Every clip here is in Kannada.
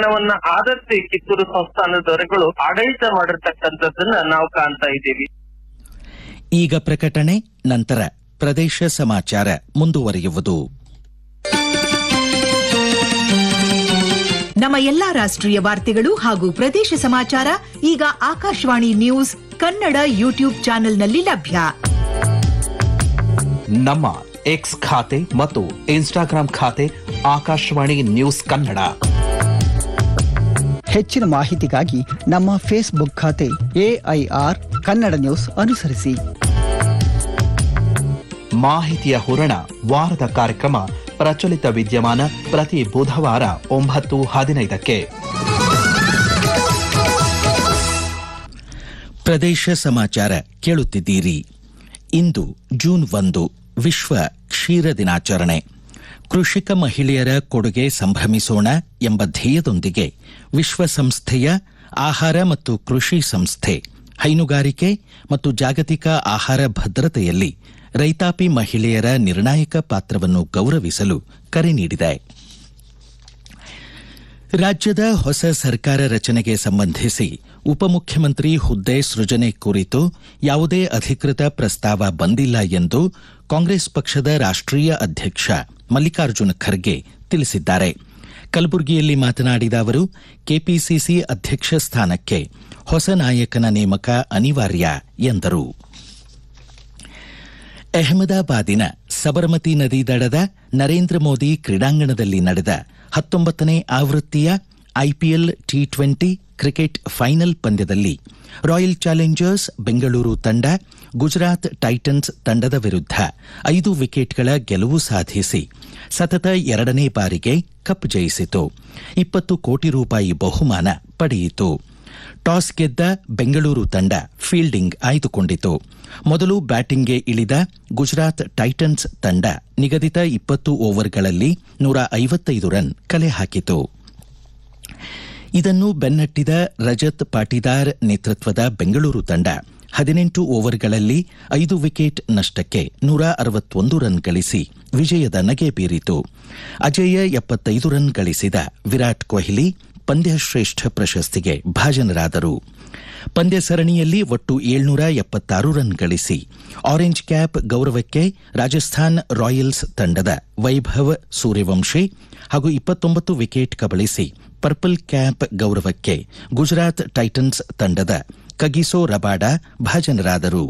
ಹಣವನ್ನ ಆದಷ್ಟು ಈ ಕಿತ್ತೂರು ಸಂಸ್ಥಾನದವರುಗಳು ಆಡಳಿತ ಮಾಡಿರ್ತಕ್ಕಂಥದ್ದನ್ನ ನಾವು ಕಾಣ್ತಾ ಇದ್ದೀವಿ ಈಗ ಪ್ರಕಟಣೆ ನಂತರ ಪ್ರದೇಶ ಸಮಾಚಾರ ಮುಂದುವರಿಯುವುದು ನಮ್ಮ ಎಲ್ಲಾ ರಾಷ್ಟ್ರೀಯ ವಾರ್ತೆಗಳು ಹಾಗೂ ಪ್ರದೇಶ ಸಮಾಚಾರ ಈಗ ಆಕಾಶವಾಣಿ ನ್ಯೂಸ್ ಕನ್ನಡ ಯೂಟ್ಯೂಬ್ ಚಾನೆಲ್ನಲ್ಲಿ ಲಭ್ಯ ನಮ್ಮ ಎಕ್ಸ್ ಖಾತೆ ಮತ್ತು ಇನ್ಸ್ಟಾಗ್ರಾಂ ಖಾತೆ ಆಕಾಶವಾಣಿ ನ್ಯೂಸ್ ಕನ್ನಡ ಹೆಚ್ಚಿನ ಮಾಹಿತಿಗಾಗಿ ನಮ್ಮ ಫೇಸ್ಬುಕ್ ಖಾತೆ ಎಐಆರ್ ಕನ್ನಡ ನ್ಯೂಸ್ ಅನುಸರಿಸಿ ಮಾಹಿತಿಯ ಹೂರಣ ವಾರದ ಕಾರ್ಯಕ್ರಮ ಪ್ರಚಲಿತ ವಿದ್ಯಮಾನ ಪ್ರತಿ ಬುಧವಾರ ಒಂಬತ್ತು ಹದಿನೈದಕ್ಕೆ ಪ್ರದೇಶ ಸಮಾಚಾರ ಕೇಳುತ್ತಿದ್ದೀರಿ ಇಂದು ಜೂನ್ ಒಂದು ವಿಶ್ವ ಕ್ಷೀರ ದಿನಾಚರಣೆ ಕೃಷಿಕ ಮಹಿಳೆಯರ ಕೊಡುಗೆ ಸಂಭ್ರಮಿಸೋಣ ಎಂಬ ಧ್ಯೇಯದೊಂದಿಗೆ ವಿಶ್ವಸಂಸ್ಥೆಯ ಆಹಾರ ಮತ್ತು ಕೃಷಿ ಸಂಸ್ಥೆ ಹೈನುಗಾರಿಕೆ ಮತ್ತು ಜಾಗತಿಕ ಆಹಾರ ಭದ್ರತೆಯಲ್ಲಿ ರೈತಾಪಿ ಮಹಿಳೆಯರ ನಿರ್ಣಾಯಕ ಪಾತ್ರವನ್ನು ಗೌರವಿಸಲು ಕರೆ ನೀಡಿದೆ ರಾಜ್ಯದ ಹೊಸ ಸರ್ಕಾರ ರಚನೆಗೆ ಸಂಬಂಧಿಸಿ ಉಪಮುಖ್ಯಮಂತ್ರಿ ಹುದ್ದೆ ಸೃಜನೆ ಕುರಿತು ಯಾವುದೇ ಅಧಿಕೃತ ಪ್ರಸ್ತಾವ ಬಂದಿಲ್ಲ ಎಂದು ಕಾಂಗ್ರೆಸ್ ಪಕ್ಷದ ರಾಷ್ಟ್ರೀಯ ಅಧ್ಯಕ್ಷ ಮಲ್ಲಿಕಾರ್ಜುನ ಖರ್ಗೆ ತಿಳಿಸಿದ್ದಾರೆ ಕಲಬುರಗಿಯಲ್ಲಿ ಮಾತನಾಡಿದ ಅವರು ಕೆಪಿಸಿಸಿ ಅಧ್ಯಕ್ಷ ಸ್ಥಾನಕ್ಕೆ ಹೊಸ ನಾಯಕನ ನೇಮಕ ಅನಿವಾರ್ಯ ಎಂದರು ಅಹಮದಾಬಾದಿನ ಸಬರಮತಿ ನದಿ ದಡದ ನರೇಂದ್ರ ಮೋದಿ ಕ್ರೀಡಾಂಗಣದಲ್ಲಿ ನಡೆದ ಹತ್ತೊಂಬತ್ತನೇ ಆವೃತ್ತಿಯ IPL T twenty cricket final ಪಂದ್ಯದಲ್ಲಿ ರಾಯಲ್ ಚಾಲೆಂಜರ್ಸ್ ಬೆಂಗಳೂರು ತಂಡ ಗುಜರಾತ್ ಟೈಟನ್ಸ್ ತಂಡದ ವಿರುದ್ಧ ಐದು ವಿಕೆಟ್ಗಳ ಗೆಲುವು ಸಾಧಿಸಿ ಸತತ ಎರಡನೇ ಬಾರಿಗೆ ಕಪ್ ಜಯಿಸಿತು ಇಪ್ಪತ್ತು ಕೋಟಿ ರೂಪಾಯಿ ಬಹುಮಾನ ಪಡೆಯಿತು ಟಾಸ್ ಗೆದ್ದ ಬೆಂಗಳೂರು ತಂಡ ಫೀಲ್ಡಿಂಗ್ ಆಯ್ದುಕೊಂಡಿತು ಮೊದಲು ಬ್ಯಾಟಿಂಗ್ಗೆ ಇಳಿದ ಗುಜರಾತ್ ಟೈಟನ್ಸ್ ತಂಡ ನಿಗದಿತ ಇಪ್ಪತ್ತು ಓವರ್ಗಳಲ್ಲಿ ನೂರ ಐವತ್ತೈದು ರನ್ ಕಲೆ ಹಾಕಿತು ಇದನ್ನು ಬೆನ್ನಟ್ಟಿದ ರಜತ್ ಪಾಟಿದಾರ್ ನೇತೃತ್ವದ ಬೆಂಗಳೂರು ತಂಡ ಹದಿನೆಂಟು ಓವರ್ಗಳಲ್ಲಿ ಐದು ವಿಕೆಟ್ ನಷ್ಟಕ್ಕೆ ನೂರ ಅರವತ್ತೊಂದು ರನ್ ಗಳಿಸಿ ವಿಜಯದ ನಗೆ ಬೀರಿತು ಅಜೇಯ ಎಪ್ಪತ್ತೈದು ರನ್ ಗಳಿಸಿದ ವಿರಾಟ್ ಕೊಹ್ಲಿ ಪಂದ್ಯಶ್ರೇಷ್ಠ ಪ್ರಶಸ್ತಿಗೆ ಭಾಜನರಾದರು ಪಂದ್ಯ ಸರಣಿಯಲ್ಲಿ ಒಟ್ಟು ಏಳ್ನೂರ ಎಪ್ಪತ್ತಾರು ರನ್ ಗಳಿಸಿ ಆರೆಂಜ್ ಕ್ಯಾಪ್ ಗೌರವಕ್ಕೆ ರಾಜಸ್ಥಾನ್ ರಾಯಲ್ಸ್ ತಂಡದ ವೈಭವ್ ಸೂರ್ಯವಂಶಿ ಹಾಗೂ ಇಪ್ಪತ್ತೊಂಬತ್ತು ವಿಕೆಟ್ ಕಬಳಿಸಿ ಪರ್ಪಲ್ ಕ್ಯಾಪ್ ಗೌರವಕ್ಕೆ ಗುಜರಾತ್ ಟೈಟನ್ಸ್ ತಂಡದ ಕಗಿಸೋ ರಬಾಡ ಭಾಜನರಾದರು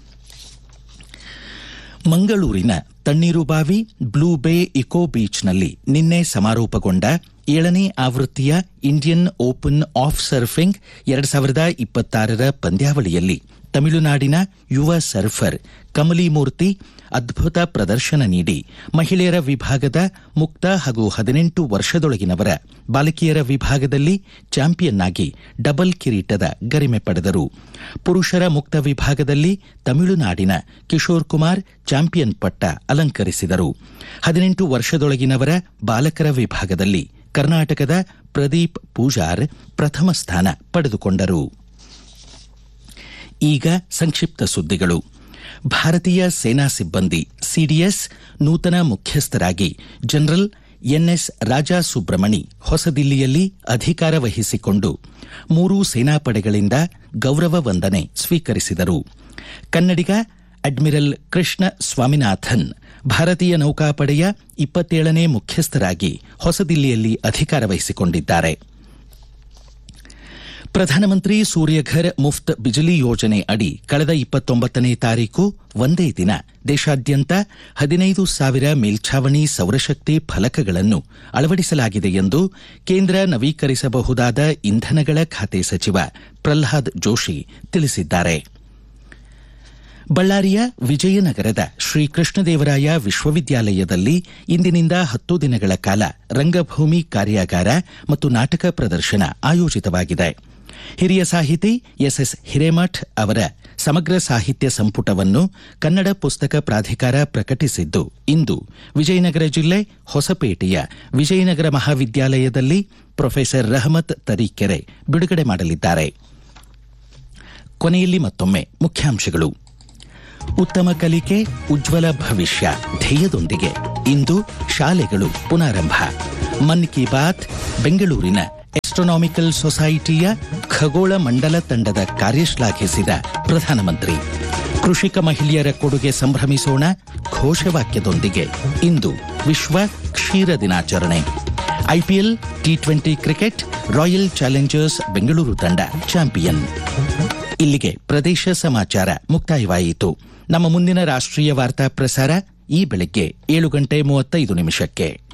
ಮಂಗಳೂರಿನ ತಣ್ಣೀರುಬಾವಿ ಬ್ಲೂ ಬೇ ಇಕೋ ಬೀಚ್ನಲ್ಲಿ ನಿನ್ನೆ ಸಮಾರೋಪಗೊಂಡ ಏಳನೇ ಆವೃತ್ತಿಯ ಇಂಡಿಯನ್ ಓಪನ್ ಆಫ್ ಸರ್ಫಿಂಗ್ ಎರಡು ಸಾವಿರದ ಇಪ್ಪತ್ತಾರರ ಪಂದ್ಯಾವಳಿಯಲ್ಲಿ ತಮಿಳುನಾಡಿನ ಯುವ ಸರ್ಫರ್ ಕಮಲಿ ಮೂರ್ತಿ ಅದ್ಭುತ ಪ್ರದರ್ಶನ ನೀಡಿ ಮಹಿಳೆಯರ ವಿಭಾಗದ ಮುಕ್ತ ಹಾಗೂ ಹದಿನೆಂಟು ವರ್ಷದೊಳಗಿನವರ ಬಾಲಕಿಯರ ವಿಭಾಗದಲ್ಲಿ ಚಾಂಪಿಯನ್ ಆಗಿ ಡಬಲ್ ಕಿರೀಟದ ಗರಿಮೆ ಪಡೆದರು ಪುರುಷರ ಮುಕ್ತ ವಿಭಾಗದಲ್ಲಿ ತಮಿಳುನಾಡಿನ ಕಿಶೋರ್ ಕುಮಾರ್ ಚಾಂಪಿಯನ್ ಪಟ್ಟ ಅಲಂಕರಿಸಿದರು ಹದಿನೆಂಟು ವರ್ಷದೊಳಗಿನವರ ಬಾಲಕರ ವಿಭಾಗದಲ್ಲಿ ಕರ್ನಾಟಕದ ಪ್ರದೀಪ್ ಪೂಜಾರ್ ಪ್ರಥಮ ಸ್ಥಾನ ಪಡೆದುಕೊಂಡರು ಈಗ ಸಂಕ್ಷಿಪ್ತ ಸುದ್ದಿಗಳು ಭಾರತೀಯ ಸೇನಾ ಸಿಬ್ಬಂದಿ ಸಿಡಿಎಸ್ ನೂತನ ಮುಖ್ಯಸ್ಥರಾಗಿ ಜನರಲ್ ಎನ್ಎಸ್ ರಾಜಾ ಸುಬ್ರಮಣಿ ಹೊಸದಿಲ್ಲಿಯಲ್ಲಿ ಅಧಿಕಾರ ವಹಿಸಿಕೊಂಡು ಮೂರು ಸೇನಾಪಡೆಗಳಿಂದ ಗೌರವ ವಂದನೆ ಸ್ವೀಕರಿಸಿದರು ಕನ್ನಡಿಗ ಅಡ್ಮಿರಲ್ ಕೃಷ್ಣ ಸ್ವಾಮಿನಾಥನ್ ಭಾರತೀಯ ನೌಕಾಪಡೆಯ ಇಪ್ಪತ್ತೇಳನೇ ಮುಖ್ಯಸ್ಥರಾಗಿ ಹೊಸದಿಲ್ಲಿಯಲ್ಲಿ ಅಧಿಕಾರ ವಹಿಸಿಕೊಂಡಿದ್ದಾರೆ ಪ್ರಧಾನಮಂತ್ರಿ ಸೂರ್ಯಘರ್ ಮುಫ್ತ್ ಬಿಜಲಿ ಯೋಜನೆ ಅಡಿ ಕಳೆದ ಇಪ್ಪತ್ತೊಂಬತ್ತನೇ ತಾರೀಕು ಒಂದೇ ದಿನ ದೇಶಾದ್ಯಂತ ಹದಿನೈದು ಸಾವಿರ ಮೇಲ್ಛಾವಣಿ ಸೌರಶಕ್ತಿ ಫಲಕಗಳನ್ನು ಅಳವಡಿಸಲಾಗಿದೆ ಎಂದು ಕೇಂದ್ರ ನವೀಕರಿಸಬಹುದಾದ ಇಂಧನಗಳ ಖಾತೆ ಸಚಿವ ಪ್ರಲ್ಹಾದ್ ಜೋಶಿ ತಿಳಿಸಿದ್ದಾರೆ ಬಳ್ಳಾರಿಯ ವಿಜಯನಗರದ ಶ್ರೀ ಕೃಷ್ಣದೇವರಾಯ ವಿಶ್ವವಿದ್ಯಾಲಯದಲ್ಲಿ ಇಂದಿನಿಂದ ಹತ್ತು ದಿನಗಳ ಕಾಲ ರಂಗಭೂಮಿ ಕಾರ್ಯಾಗಾರ ಮತ್ತು ನಾಟಕ ಪ್ರದರ್ಶನ ಆಯೋಜಿತವಾಗಿದೆ ಹಿರಿಯ ಸಾಹಿತಿ ಎಸ್ಎಸ್ ಹಿರೇಮಠ್ ಅವರ ಸಮಗ್ರ ಸಾಹಿತ್ಯ ಸಂಪುಟವನ್ನು ಕನ್ನಡ ಪುಸ್ತಕ ಪ್ರಾಧಿಕಾರ ಪ್ರಕಟಿಸಿದ್ದು ಇಂದು ವಿಜಯನಗರ ಜಿಲ್ಲೆ ಹೊಸಪೇಟೆಯ ವಿಜಯನಗರ ಮಹಾವಿದ್ಯಾಲಯದಲ್ಲಿ ಪ್ರೊಫೆಸರ್ ರಹಮತ್ ತರೀಕೆರೆ ಬಿಡುಗಡೆ ಮಾಡಲಿದ್ದಾರೆ ಕೊನೆಯಲ್ಲಿ ಮತ್ತೊಮ್ಮೆ ಮುಖ್ಯಾಂಶಗಳು ಉತ್ತಮ ಕಲಿಕೆ ಉಜ್ವಲ ಭವಿಷ್ಯ ಧ್ಯೇಯದೊಂದಿಗೆ ಇಂದು ಶಾಲೆಗಳು ಪುನಾರಂಭ ಮನ್ ಕಿ ಬಾತ್ ಬೆಂಗಳೂರಿನ ಆಸ್ಟ್ರೋನಾಮಿಕಲ್ ಸೊಸೈಟಿಯ ಖಗೋಳ ಮಂಡಲ ತಂಡದ ಕಾರ್ಯ ಶ್ಲಾಘಿಸಿದ ಪ್ರಧಾನಮಂತ್ರಿ ಕೃಷಿಕ ಮಹಿಳೆಯರ ಕೊಡುಗೆ ಸಂಭ್ರಮಿಸೋಣ ಘೋಷವಾಕ್ಯದೊಂದಿಗೆ ಇಂದು ವಿಶ್ವ ಕ್ಷೀರ ದಿನಾಚರಣೆ IPL T twenty cricket Royal Challengers Bengaluru ತಂಡ ಚಾಂಪಿಯನ್ ಇಲ್ಲಿಗೆ ಪ್ರದೇಶ ಸಮಾಚಾರ ಮುಕ್ತಾಯವಾಯಿತು ನಮ್ಮ ಮುಂದಿನ ರಾಷ್ಟ್ರೀಯ ವಾರ್ತಾ ಪ್ರಸಾರ ಈ ಬೆಳಗ್ಗೆ ಏಳು ಗಂಟೆ ಮೂವತ್ತೈದು ನಿಮಿಷಕ್ಕೆ